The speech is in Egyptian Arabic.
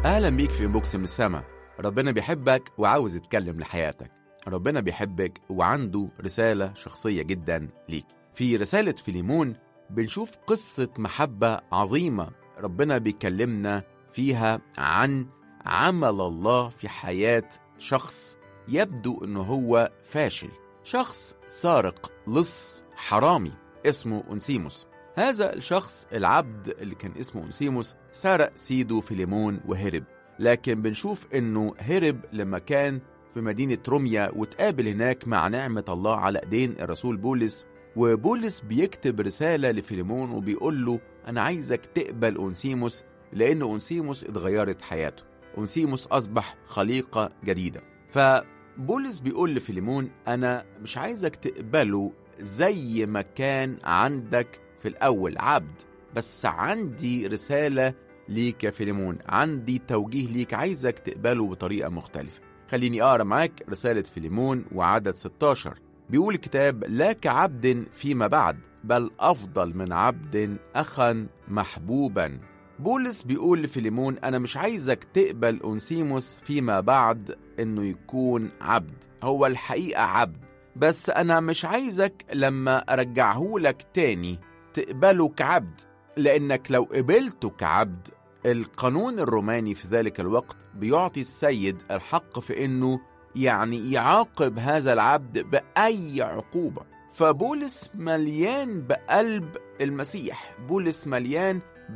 أهلا بيك في بوكس من السما ربنا بيحبك وعاوز يتكلم لحياتك ربنا بيحبك وعنده رسالة شخصية جدا ليك في رسالة فيليمون بنشوف قصة محبة عظيمة ربنا بيكلمنا فيها عن عمل الله في حياة شخص يبدو انه هو فاشل شخص سارق لص حرامي اسمه أنسيموس هذا الشخص العبد اللي كان اسمه أنسيموس سرق سيده فيليمون وهرب لكن بنشوف انه هرب لما كان في مدينة روميا وتقابل هناك مع نعمة الله على ايدين الرسول بولس وبولس بيكتب رسالة لفيليمون وبيقول له أنا عايزك تقبل أنسيموس لأن أنسيموس اتغيرت حياته أنسيموس أصبح خليقة جديدة فبولس بيقول لفيليمون أنا مش عايزك تقبله زي ما كان عندك في الأول عبد بس عندي رسالة ليك يا فيليمون عندي توجيه ليك عايزك تقبله بطريقة مختلفة خليني أقرأ معاك رسالة فيليمون وعدد 16 بيقول الكتاب لا كعبد فيما بعد بل أفضل من عبد أخا محبوبا بولس بيقول لفيليمون أنا مش عايزك تقبل أنسيموس فيما بعد إنه يكون عبد هو الحقيقة عبد بس أنا مش عايزك لما أرجعه لك تاني تقبله كعبد لأنك لو قبلته كعبد القانون الروماني في ذلك الوقت بيعطي السيد الحق في إنه يعني يعاقب هذا العبد بأي عقوبة فبولس مليان بقلب المسيح بولس مليان